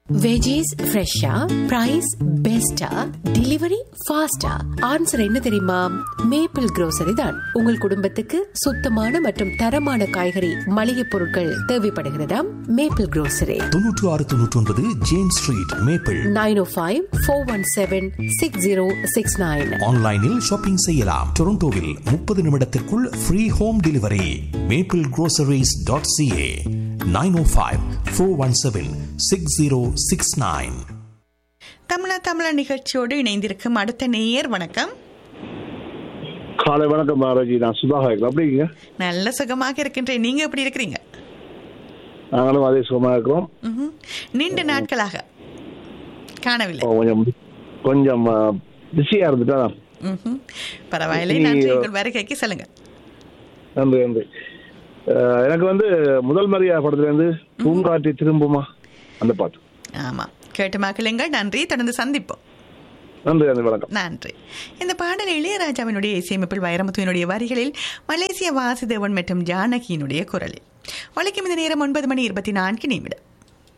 Veggies ஃப்ரெஷ்ஷா price பெஸ்டா delivery ஃபாஸ்டா ஆன்சர் என்ன தெரியுமா மேப்பிள் grocery தான் உங்கள் குடும்பத்துக்கு சுத்தமான மற்றும் தரமான காய்கறி மளிகை பொருட்கள் தேவைப்படுகிறதாம் மேப்பிள் grocery தொன்னூற்று ஆறு தொன்னூற்றி ஒன்பது James street Maple nine O five four one seven six zero six nine ஆன்லைனில் ஷாப்பிங் செய்யலாம் டொரண்டோவில் முப்பது நிமிடத்திற்குள் free home delivery Maple groceries.ca dot CA nine O five four one seven six zero six nine Tamizha Tamizha நிகழ்ச்சியோடு இணைந்திருக்கும் அடுத்த நேயர் வணக்கம் காலை வணக்கம் மகாராஜி நான் சுதாகர் இருக்கிறேன் அப்படி இருக்கீங்க நல்ல சுகமாக இருக்கின்றேன் நீங்க எப்படி இருக்கிறீங்க நாங்களும் அதே சுகமாக இருக்கிறோம் ம்ஹும். நீண்ட நாட்களாக காணவில்லை இப்போ கொஞ்சம் கொஞ்சம் பிஸியாக இருந்துட்டா ம்ஹும். பரவாயில்லை நீ- நன்றி உங்கள் வருகைக்கு சொல்லுங்க நன்றி நன்றி அஹ், எனக்கு வந்து முதல் மரியா படத்துலேருந்து பூங்காற்றி திரும்புமா அந்த பாட்டு ஆமா கேட்டு மக்களுங்கள் நன்றி தொடர்ந்து சந்திப்போம் நன்றி நன்றி வணக்கம் நன்றி இந்த பாடல் இளையராஜாவினுடைய இசையமைப்பில் வைரமுத்துவினுடைய வரிகளில் மலேசிய வாசுதேவன் மற்றும் ஜானகியினுடைய குரலில் ஒழிக்கும் இந்த நேரம் ஒன்பது மணி இருபத்தி நான்கு நிமிடம்